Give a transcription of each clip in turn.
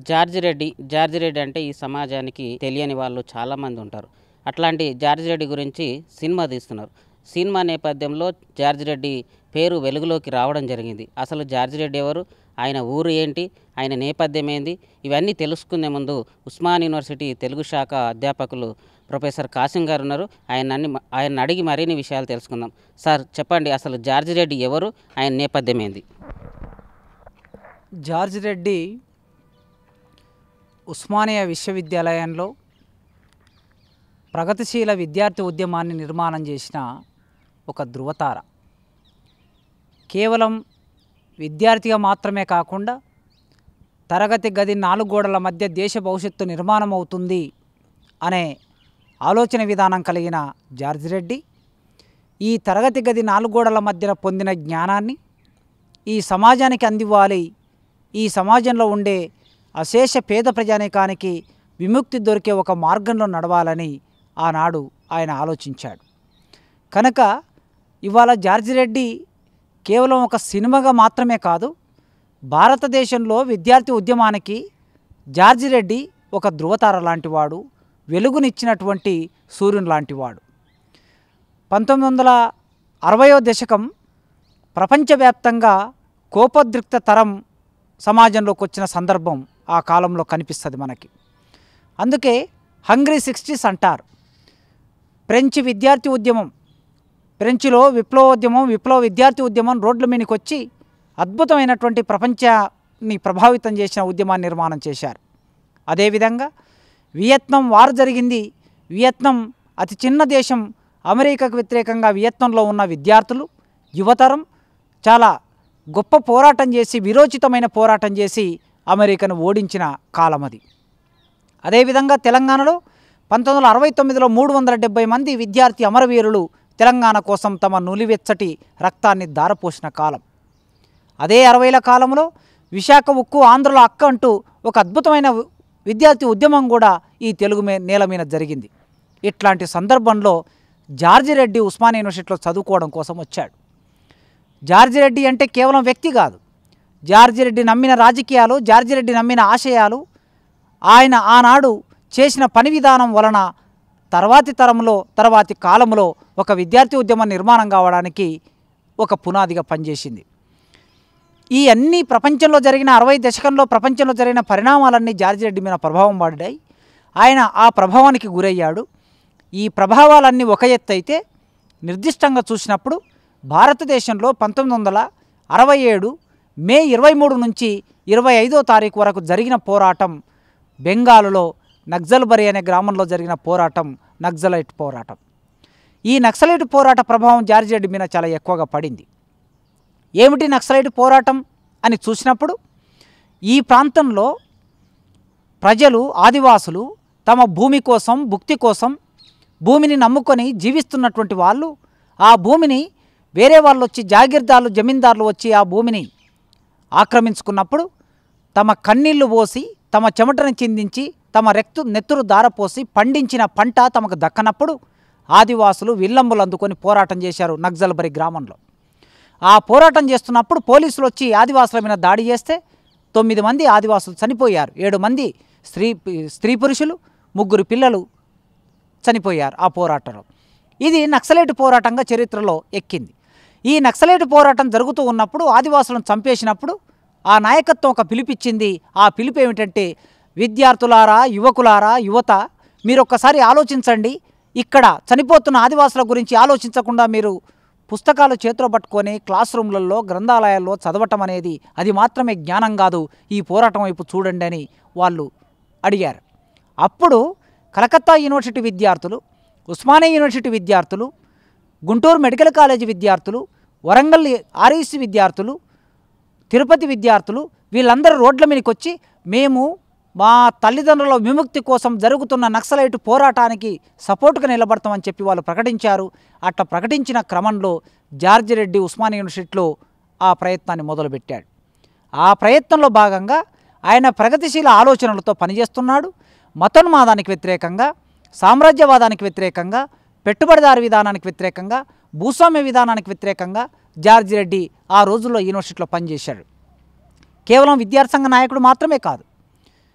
George Reddy George Reddy అంటే ఈ సమాజానికి తెలియని వాళ్ళు చాలామంది ఉంటారు అట్లాంటి జార్జి రెడ్డి గురించి సినిమా తీస్తున్నారు సినిమా నేపథ్యంలో జార్జి రెడ్డి పేరు వెలుగులోకి రావడం జరిగింది అసలు జార్జి రెడ్డి ఎవరు ఆయన ఊరు ఏంటి ఆయన నేపథ్యం ఏంది ఇవన్నీ తెలుసుకునే ముందు ఉస్మాన్ యూనివర్సిటీ తెలుగు శాఖ అధ్యాపకులు ప్రొఫెసర్ కాసిం గారు ఉన్నారు ఆయన అన్ని ఆయన అడిగి మరిన్ని విషయాలు తెలుసుకుందాం సార్ చెప్పండి అసలు జార్జి రెడ్డి ఎవరు ఆయన నేపథ్యం ఏంది జార్జ్ రెడ్డి ఉస్మానియా విశ్వవిద్యాలయంలో ప్రగతిశీల విద్యార్థి ఉద్యమాన్ని నిర్మాణం చేసిన ఒక ధృవతార కేవలం విద్యార్థిగా మాత్రమే కాకుండా తరగతి గది నాలుగు గోడల మధ్య దేశ భవిష్యత్తు నిర్మాణం అవుతుంది అనే ఆలోచన విధానం కలిగిన జార్జ్ రెడ్డి ఈ తరగతి గది నాలుగు గోడల మధ్యన పొందిన జ్ఞానాన్ని ఈ సమాజానికి అందివ్వాలి ఈ సమాజంలో ఉండే అశేష పేద ప్రజానీకానికి విముక్తి దొరికే ఒక మార్గంలో నడవాలని ఆనాడు ఆయన ఆలోచించాడు కనుక ఇవాళ జార్జి రెడ్డి కేవలం ఒక సినిమాగా మాత్రమే కాదు భారతదేశంలో విద్యార్థి ఉద్యమానికి జార్జి రెడ్డి ఒక ధృవతార లాంటివాడు వెలుగునిచ్చినటువంటి సూర్యుని లాంటివాడు పంతొమ్మిది వందల అరవయో దశకం ప్రపంచవ్యాప్తంగా కోపోద్రిక్త తరం సమాజంలోకి వచ్చిన సందర్భం ఆ కాలంలో కనిపిస్తుంది మనకి అందుకే హంగ్రీ సిక్స్టీస్ అంటారు ఫ్రెంచ్ విద్యార్థి ఉద్యమం ఫ్రెంచ్లో విప్లవోద్యమం విప్లవ విద్యార్థి ఉద్యమం రోడ్ల మీదకి వచ్చి అద్భుతమైనటువంటి ప్రపంచాన్ని ప్రభావితం చేసిన ఉద్యమాన్ని నిర్మాణం చేశారు అదేవిధంగా వియత్నాం వార్ జరిగింది వియత్నాం అతి చిన్న దేశం అమెరికాకు వ్యతిరేకంగా వియత్నంలో ఉన్న విద్యార్థులు యువతరం చాలా గొప్ప పోరాటం చేసి విరోచితమైన పోరాటం చేసి అమెరికాను ఓడించిన కాలం అది అదేవిధంగా తెలంగాణలో పంతొమ్మిది వందల అరవై తొమ్మిదిలో మూడు వందల డెబ్బై మంది విద్యార్థి అమరవీరులు తెలంగాణ కోసం తమ నులివెచ్చటి రక్తాన్ని దారపోసిన కాలం అదే అరవైల కాలంలో విశాఖ ఉక్కు ఆంధ్రలో అక్క అంటూ ఒక అద్భుతమైన వి- విద్యార్థి ఉద్యమం కూడా ఈ తెలుగు మే నేల మీద జరిగింది ఇట్లాంటి సందర్భంలో జార్జి రెడ్డి ఉస్మానియా యూనివర్సిటీలో చదువుకోవడం కోసం వచ్చాడు జార్జి రెడ్డి అంటే కేవలం వ్యక్తి కాదు జార్జి రెడ్డి నమ్మిన రాజకీయాలు జార్జి రెడ్డి నమ్మిన ఆశయాలు ఆయన ఆనాడు చేసిన పని విధానం వలన తర్వాతి తరంలో తర్వాతి కాలంలో ఒక విద్యార్థి ఉద్యమం నిర్మాణం కావడానికి ఒక పునాదిగా పనిచేసింది ఈ అన్ని ప్రపంచంలో జరిగిన అరవై దశకంలో ప్రపంచంలో జరిగిన పరిణామాలన్నీ జార్జి రెడ్డి మీద ప్రభావం పడ్డాయి ఆయన ఆ ప్రభావానికి గురయ్యాడు ఈ ప్రభావాలన్నీ ఒక ఎత్తు అయితే నిర్దిష్టంగా చూసినప్పుడు భారతదేశంలో పంతొమ్మిది వందల అరవై ఏడు మే ఇరవై మూడు నుంచి ఇరవై ఐదో తారీఖు వరకు జరిగిన పోరాటం బెంగాలులో నక్సల్బరి అనే గ్రామంలో జరిగిన పోరాటం నక్సలైట్ పోరాటం ఈ నక్సలైట్ పోరాట ప్రభావం జార్జి రెడ్డి మీద చాలా ఎక్కువగా పడింది ఏమిటి నక్సలైట్ పోరాటం అని చూసినప్పుడు ఈ ప్రాంతంలో ప్రజలు ఆదివాసులు తమ భూమి కోసం భుక్తి కోసం భూమిని నమ్ముకొని జీవిస్తున్నటువంటి వాళ్ళు ఆ భూమిని వేరే వాళ్ళు వచ్చి జాగీర్దార్లు జమీందారులు వచ్చి ఆ భూమిని ఆక్రమించుకున్నప్పుడు తమ కన్నీళ్లు పోసి తమ చెమటను చిందించి తమ రెక్తు నెత్తురు దారపోసి పండించిన పంట తమకు దక్కనప్పుడు ఆదివాసులు విల్లంబులు అందుకొని పోరాటం చేశారు నక్సల్బరి గ్రామంలో ఆ పోరాటం చేస్తున్నప్పుడు పోలీసులు వచ్చి ఆదివాసుల మీద దాడి చేస్తే తొమ్మిది మంది ఆదివాసులు చనిపోయారు ఏడు మంది స్త్రీ స్త్రీ పురుషులు ముగ్గురు పిల్లలు చనిపోయారు ఆ పోరాటంలో ఇది నక్సలైట్ పోరాటంగా చరిత్రలో ఎక్కింది ఈ నక్సలైట్ పోరాటం జరుగుతూ ఉన్నప్పుడు ఆదివాసులను చంపేసినప్పుడు ఆ నాయకత్వం ఒక పిలిపిచ్చింది ఆ పిలుపు ఏమిటంటే విద్యార్థులారా యువకులారా యువత మీరు ఒక్కసారి ఆలోచించండి ఇక్కడ చనిపోతున్న ఆదివాసుల గురించి ఆలోచించకుండా మీరు పుస్తకాలు చేతిలో పట్టుకొని క్లాస్ రూమ్లలో గ్రంథాలయాల్లో చదవటం అనేది అది మాత్రమే జ్ఞానం కాదు ఈ పోరాటం వైపు చూడండి అని వాళ్ళు అడిగారు అప్పుడు కలకత్తా యూనివర్సిటీ విద్యార్థులు ఉస్మానియా యూనివర్సిటీ విద్యార్థులు గుంటూరు మెడికల్ కాలేజీ విద్యార్థులు వరంగల్ ఆర్ఈసి విద్యార్థులు తిరుపతి విద్యార్థులు వీళ్ళందరూ రోడ్ల మీదకి వచ్చి మేము మా తల్లిదండ్రుల విముక్తి కోసం జరుగుతున్న నక్సలైట్ పోరాటానికి సపోర్టుగా నిలబడతామని చెప్పి వాళ్ళు ప్రకటించారు అట్లా ప్రకటించిన క్రమంలో జార్జి రెడ్డి ఉస్మానియా యూనివర్సిటీలో ఆ ప్రయత్నాన్ని మొదలుపెట్టాడు ఆ ప్రయత్నంలో భాగంగా ఆయన ప్రగతిశీల ఆలోచనలతో పనిచేస్తున్నాడు మతోన్మాదానికి వ్యతిరేకంగా సామ్రాజ్యవాదానికి వ్యతిరేకంగా పెట్టుబడిదారు విధానానికి వ్యతిరేకంగా భూస్వామ్య విధానానికి వ్యతిరేకంగా జార్జి రెడ్డి ఆ రోజుల్లో యూనివర్సిటీలో పనిచేశాడు కేవలం విద్యార్థి సంఘ నాయకుడు మాత్రమే కాదు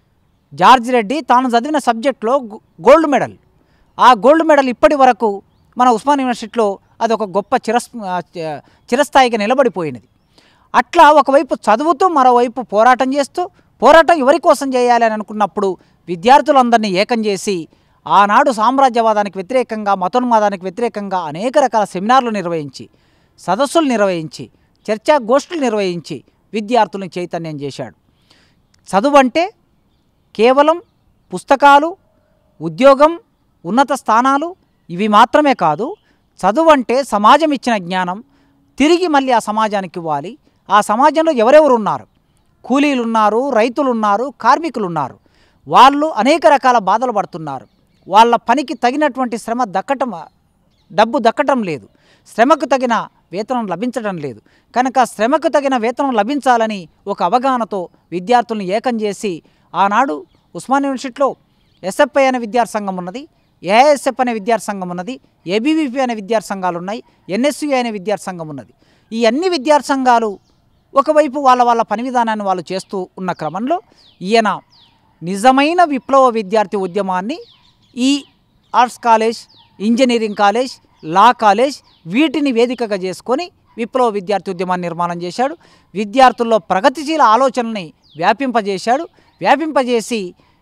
జార్జ్ రెడ్డి తాను చదివిన సబ్జెక్ట్లో గో- గోల్డ్ మెడల్ ఆ గోల్డ్ మెడల్ ఇప్పటి వరకు మన ఉస్మాన్ యూనివర్సిటీలో అది ఒక గొప్ప చిరస్ ఆ, చ- చిరస్థాయిగా నిలబడిపోయినది అట్లా ఒకవైపు చదువుతూ మరోవైపు పోరాటం చేస్తూ పోరాటం ఎవరి కోసం చేయాలి అని అనుకున్నప్పుడు విద్యార్థులందరినీ ఏకం చేసి ఆనాడు సామ్రాజ్యవాదానికి వ్యతిరేకంగా మతోన్మాదానికి వ్యతిరేకంగా అనేక రకాల సెమినార్లు నిర్వహించి సదస్సులు నిర్వహించి చర్చా గోష్ఠులు నిర్వహించి విద్యార్థులను చైతన్యం చేశాడు చదువు అంటే కేవలం పుస్తకాలు ఉద్యోగం ఉన్నత స్థానాలు ఇవి మాత్రమే కాదు చదువు అంటే సమాజం ఇచ్చిన జ్ఞానం తిరిగి మళ్ళీ ఆ సమాజానికి ఇవ్వాలి ఆ సమాజంలో ఎవరెవరు ఉన్నారు కూలీలు ఉన్నారు రైతులు ఉన్నారు కార్మికులు ఉన్నారు వాళ్ళు అనేక రకాల బాధలు పడుతున్నారు వాళ్ళ పనికి తగినటువంటి శ్రమ దక్కటం డబ్బు దక్కటం లేదు శ్రమకు తగిన వేతనం లభించడం లేదు కనుక శ్రమకు తగిన వేతనం లభించాలని ఒక అవగాహనతో విద్యార్థులను ఏకం చేసి ఆనాడు ఉస్మాన్ యూనివర్సిటీలో ఎస్ఎఫ్ఐ అనే విద్యార్థి సంఘం ఉన్నది ఏఐఎస్ఎఫ్ అనే విద్యార్థి సంఘం ఉన్నది ఏబీవీపీ అనే విద్యార్థి సంఘాలు ఉన్నాయి ఎన్ఎస్యు అనే విద్యార్థి సంఘం ఉన్నది ఈ అన్ని విద్యార్థి సంఘాలు ఒకవైపు వాళ్ళ వాళ్ళ పని విధానాన్ని వాళ్ళు చేస్తూ ఉన్న క్రమంలో ఈయన నిజమైన విప్లవ విద్యార్థి ఉద్యమాన్ని ఈ arts college engineering college law college వీటిని వేదికగా చేసుకొని విప్లవ విద్యార్థి ఉద్యమాన్ని నిర్మాణం చేశాడు విద్యార్థుల్లో ప్రగతిశీల ఆలోచనల్ని వ్యాపింపజేశాడు వ్యాపింపజేసి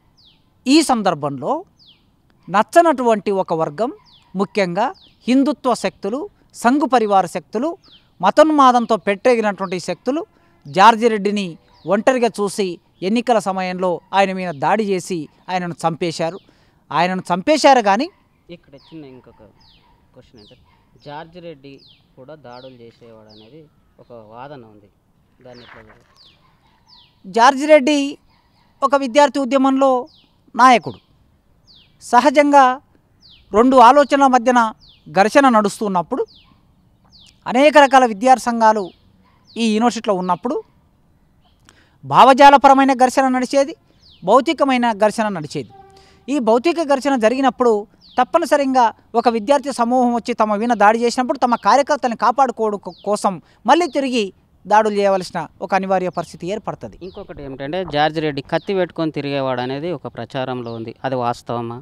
ఈ సందర్భంలో నచ్చనటువంటి ఒక వర్గం ముఖ్యంగా హిందుత్వ శక్తులు సంఘు పరివార శక్తులు మతోన్మాదంతో పెట్టేగినటువంటి శక్తులు జార్జి రెడ్డిని ఒంటరిగా చూసి ఎన్నికల సమయంలో ఆయన మీద దాడి చేసి ఆయనను చంపేశారు ఆయనను చంపేశారు కానీ ఇక్కడ చిన్న ఇంకొక క్వశ్చన్ ఏంటంటే జార్జ్ రెడ్డి కూడా దాడులు చేసేవాడు అనేది ఒక వాదన ఉంది దాన్ని ఎట్లా చూడాలి? జార్జి రెడ్డి ఒక విద్యార్థి ఉద్యమంలో నాయకుడు సహజంగా రెండు ఆలోచనల మధ్యన ఘర్షణ నడుస్తున్నప్పుడు అనేక రకాల విద్యార్థి సంఘాలు ఈ యూనివర్సిటీలో ఉన్నప్పుడు భావజాలపరమైన ఘర్షణ నడిచేది భౌతికమైన ఘర్షణ నడిచేది ఈ భౌతిక ఘర్షణ జరిగినప్పుడు తప్పనిసరిగా ఒక విద్యార్థి సమూహం వచ్చి తమ వీణ దాడి చేసినప్పుడు తమ కార్యకర్తలను కాపాడుకోవడం కో- కోసం మళ్ళీ తిరిగి దాడులు చేయవలసిన ఒక అనివార్య పరిస్థితి ఏర్పడుతుంది ఇంకొకటి ఏమిటంటే జార్జ్ రెడ్డి కత్తి పెట్టుకొని తిరిగేవాడు అనేది ఒక ప్రచారంలో ఉంది అది వాస్తవమా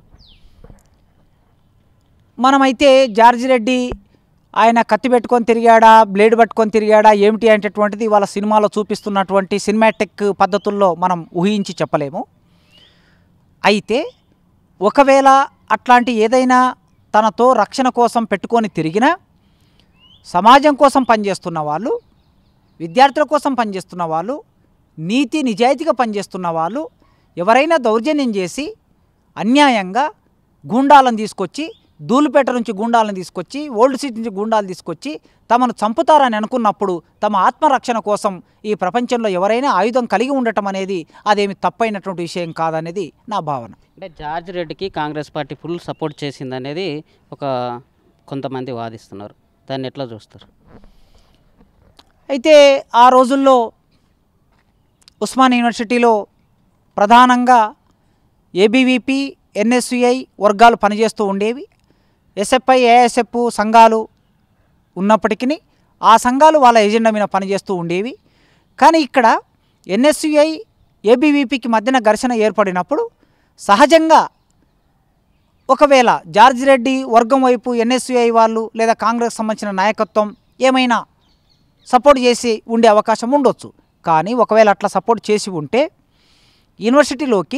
మనమైతే జార్జి రెడ్డి ఆయన కత్తి పెట్టుకొని తిరిగాడా బ్లేడ్ పట్టుకొని తిరిగాడా ఏమిటి అనేటటువంటిది వాళ్ళ సినిమాలో చూపిస్తున్నటువంటి సినిమాటిక్ పద్ధతుల్లో మనం ఊహించి చెప్పలేము అయితే ఒకవేళ అట్లాంటి ఏదైనా తనతో రక్షణ కోసం పెట్టుకొని తిరిగినా సమాజం కోసం పనిచేస్తున్న వాళ్ళు విద్యార్థుల కోసం పనిచేస్తున్న వాళ్ళు నీతి నిజాయితీగా పనిచేస్తున్న వాళ్ళు ఎవరైనా దౌర్జన్యం చేసి అన్యాయంగా గూండాలను తీసుకొచ్చి ధూళిపేట నుంచి గూండాలను తీసుకొచ్చి ఓల్డ్ సిటీ నుంచి గూండాలు తీసుకొచ్చి తమను చంపుతారని అనుకున్నప్పుడు తమ ఆత్మరక్షణ కోసం ఈ ప్రపంచంలో ఎవరైనా ఆయుధం కలిగి ఉండటం అనేది అదేమి తప్పైనటువంటి విషయం కాదనేది నా భావన అంటే జార్జ్ రెడ్డికి కాంగ్రెస్ పార్టీ ఫుల్ సపోర్ట్ చేసింది అనేది ఒక కొంతమంది వాదిస్తున్నారు దాన్ని ఎట్లా చూస్తారు అయితే ఆ రోజుల్లో ఉస్మాన్ యూనివర్సిటీలో ప్రధానంగా ఏబీవీపీ ఎన్ఎస్యుఐ వర్గాలు పనిచేస్తూ ఉండేవి ఎస్ఎఫ్ఐ ఏఎస్ఎఫ్ సంఘాలు ఉన్నప్పటికీ ఆ సంఘాలు వాళ్ళ ఎజెండా మీద పనిచేస్తూ ఉండేవి కానీ ఇక్కడ ఎన్ఎస్యుఐ ఏబీవీపీకి మధ్యన ఘర్షణ ఏర్పడినప్పుడు సహజంగా ఒకవేళ జార్జ్ రెడ్డి వర్గం వైపు ఎన్ఎస్యుఐ వాళ్ళు లేదా కాంగ్రెస్ సంబంధించిన నాయకత్వం ఏమైనా సపోర్ట్ చేసి ఉండే అవకాశం ఉండొచ్చు కానీ ఒకవేళ అట్లా సపోర్ట్ చేసి ఉంటే యూనివర్సిటీలోకి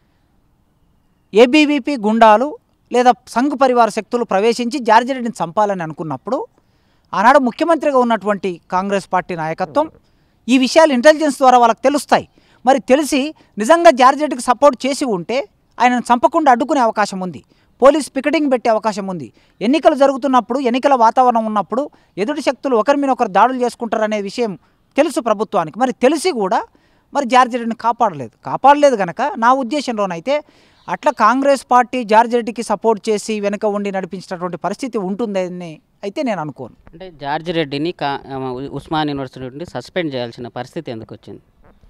ఏబీవీపీ గుండాలు లేదా సంఘ్ పరివార శక్తులు ప్రవేశించి జార్జి రెడ్డిని చంపాలని అనుకున్నప్పుడు ఆనాడు ముఖ్యమంత్రిగా ఉన్నటువంటి కాంగ్రెస్ పార్టీ నాయకత్వం ఈ విషయాలు ఇంటెలిజెన్స్ ద్వారా వాళ్ళకి తెలుస్తాయి మరి తెలిసి నిజంగా జార్జి రెడ్డికి సపోర్ట్ చేసి ఉంటే ఆయనను చంపకుండా అడ్డుకునే అవకాశం ఉంది పోలీస్ పికెటింగ్ పెట్టే అవకాశం ఉంది ఎన్నికలు జరుగుతున్నప్పుడు ఎన్నికల వాతావరణం ఉన్నప్పుడు ఎదుటి శక్తులు ఒకరి మీద ఒకరు దాడులు చేసుకుంటారనే విషయం తెలుసు ప్రభుత్వానికి మరి తెలిసి కూడా మరి జార్జి రెడ్డిని కాపాడలేదు కాపాడలేదు కనుక నా ఉద్దేశంలోనైతే అట్లా కాంగ్రెస్ పార్టీ జార్జి రెడ్డికి సపోర్ట్ చేసి వెనుక ఉండి నడిపించినటువంటి పరిస్థితి ఉంటుందని అయితే నేను అనుకోను అంటే జార్జ్ రెడ్డిని కా ఉస్మాన్ యూనివర్సిటీ నుండి సస్పెండ్ చేయాల్సిన పరిస్థితి ఎందుకు వచ్చింది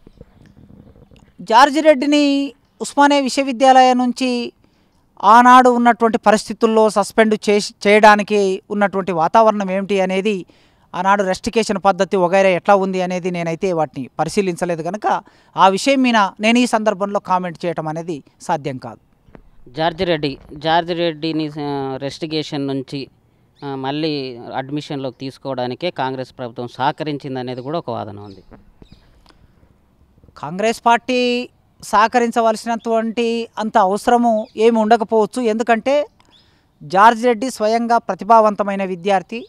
జార్జి రెడ్డిని ఉస్మానియా విశ్వవిద్యాలయం నుంచి ఆనాడు ఉన్నటువంటి పరిస్థితుల్లో సస్పెండ్ చేసి చేయడానికి ఉన్నటువంటి వాతావరణం ఏమిటి అనేది ఆనాడు రెస్టికేషన్ పద్ధతి వగైరా ఎట్లా ఉంది అనేది నేనైతే వాటిని పరిశీలించలేదు కనుక ఆ విషయం మీద నేను ఈ సందర్భంలో కామెంట్ చేయటం అనేది సాధ్యం కాదు జార్జి రెడ్డి జార్జి రెడ్డిని ఆ, రెస్టిగేషన్ నుంచి ఆ, మళ్ళీ అడ్మిషన్లోకి తీసుకోవడానికే కాంగ్రెస్ ప్రభుత్వం సహకరించింది అనేది కూడా ఒక వాదన ఉంది కాంగ్రెస్ పార్టీ సహకరించవలసినటువంటి అంత అవసరము ఏమి ఉండకపోవచ్చు ఎందుకంటే జార్జ్ రెడ్డి స్వయంగా ప్రతిభావంతమైన విద్యార్థి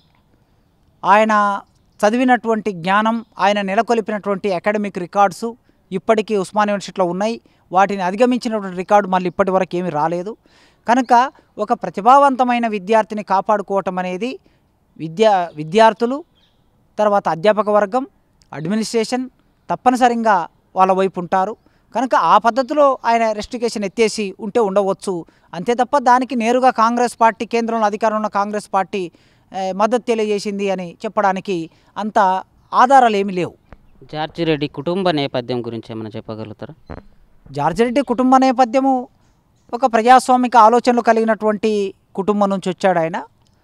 ఆయన చదివినటువంటి జ్ఞానం ఆయన నెలకొల్పినటువంటి అకాడమిక్ రికార్డ్స్ ఇప్పటికీ ఉస్మాన్ యూనివర్సిటీలో ఉన్నాయి వాటిని అధిగమించినటువంటి రికార్డు మళ్ళీ ఇప్పటి వరకు ఏమీ రాలేదు కనుక ఒక ప్రతిభావంతమైన విద్యార్థిని కాపాడుకోవటం అనేది విద్యా విద్యార్థులు తర్వాత అధ్యాపక వర్గం అడ్మినిస్ట్రేషన్ తప్పనిసరిగా వాళ్ళ వైపు ఉంటారు కనుక ఆ పద్ధతిలో ఆయన రెస్టికేషన్ ఎత్తేసి ఉంటే ఉండవచ్చు అంతే తప్ప దానికి నేరుగా కాంగ్రెస్ పార్టీ కేంద్రంలో అధికారంలో ఉన్న కాంగ్రెస్ పార్టీ ఏ, మద్దతు తెలియజేసింది అని చెప్పడానికి అంత ఆధారాలు ఏమీ లేవు జార్జి రెడ్డి కుటుంబ నేపథ్యం గురించి ఏమైనా చెప్పగలుగుతారా జార్జ్ రెడ్డి కుటుంబ నేపథ్యము ఒక ప్రజాస్వామిక ఆలోచనలు కలిగినటువంటి కుటుంబం నుంచి వచ్చాడు ఆయన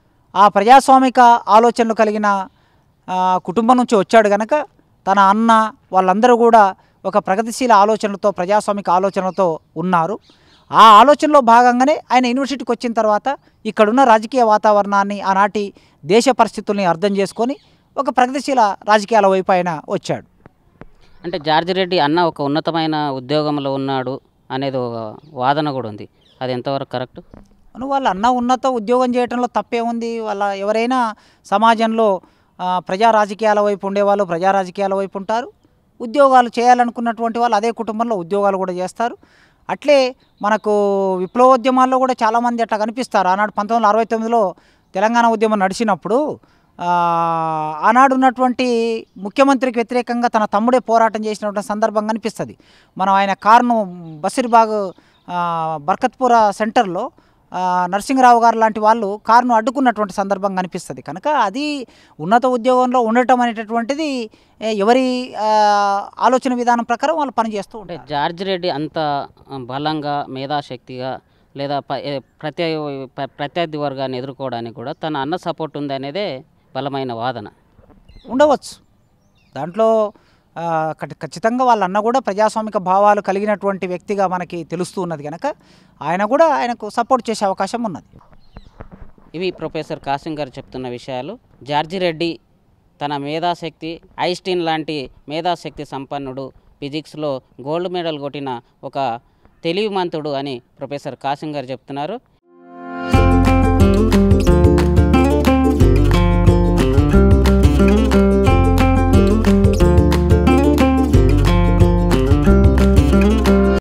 ఆ ప్రజాస్వామిక ఆలోచనలు కలిగిన ఆ, కుటుంబం నుంచి వచ్చాడు కనుక తన అన్న వాళ్ళందరూ కూడా ఒక ప్రగతిశీల ఆలోచనలతో ప్రజాస్వామిక ఆలోచనలతో ఉన్నారు ఆ ఆలోచనలో భాగంగానే ఆయన యూనివర్సిటీకి వచ్చిన తర్వాత ఇక్కడున్న రాజకీయ వాతావరణాన్ని ఆనాటి దేశ పరిస్థితుల్ని అర్థం చేసుకొని ఒక ప్రగతిశీల రాజకీయాల వైపు ఆయన వచ్చాడు అంటే జార్జి రెడ్డి అన్న ఒక ఉన్నతమైన ఉద్యోగంలో ఉన్నాడు అనేది ఒక వాదన కూడా ఉంది అది ఎంతవరకు కరెక్ట్ అను వాళ్ళ అన్న ఉన్నత ఉద్యోగం చేయడంలో తప్పే ఉంది వాళ్ళ ఎవరైనా సమాజంలో ఆ, ప్రజా రాజకీయాల వైపు ఉండేవాళ్ళు ప్రజా రాజకీయాల వైపు ఉంటారు ఉద్యోగాలు చేయాలనుకున్నటువంటి వాళ్ళు అదే కుటుంబంలో ఉద్యోగాలు కూడా చేస్తారు అట్లే మనకు విప్లవోద్యమాల్లో కూడా చాలామంది అట్లా కనిపిస్తారు ఆనాడు పంతొమ్మిది వందల అరవై తొమ్మిదిలో తెలంగాణ ఉద్యమం నడిచినప్పుడు ఆ, ఆనాడు ఉన్నటువంటి ముఖ్యమంత్రికి వ్యతిరేకంగా తన తమ్ముడే పోరాటం చేసినటువంటి సందర్భం కనిపిస్తుంది మనం ఆయన కారును బసిర్బాగ్ ఆ, బర్కత్పుర సెంటర్లో ఆ, నరసింహరావు గారు లాంటి వాళ్ళు కారును అడ్డుకున్నటువంటి సందర్భం కనిపిస్తుంది కనుక అది ఉన్నత ఉద్యోగంలో ఉండటం అనేటటువంటిది ఏ, ఎవరి ఆ, ఆలోచన విధానం ప్రకారం వాళ్ళు పనిచేస్తూ అంటే ఉంటారు జార్జి రెడ్డి అంత ఆ, బలంగా మేధాశక్తిగా లేదా ప- ఏ, ప్రత్య ప- ప్రత్యర్థి వర్గాన్ని ఎదుర్కోవడానికి కూడా తన అన్న సపోర్ట్ ఉంది అనేదే బలమైన వాదన ఉండవచ్చు దాంట్లో ఆ, ఖ- ఖచ్చితంగా వాళ్ళ అన్న కూడా ప్రజాస్వామిక భావాలు కలిగినటువంటి వ్యక్తిగా మనకి తెలుస్తూ ఉన్నది కనుక ఆయన కూడా ఆయనకు సపోర్ట్ చేసే అవకాశం ఉన్నది ఇవి ప్రొఫెసర్ కాసిం గారు చెప్తున్న విషయాలు జార్జి రెడ్డి తన మేధాశక్తి ఐస్టీన్ లాంటి మేధాశక్తి సంపన్నుడు ఫిజిక్స్లో గోల్డ్ మెడల్ కొట్టిన ఒక తెలివిమంతుడు అని ప్రొఫెసర్ కాసిం గారు చెప్తున్నారు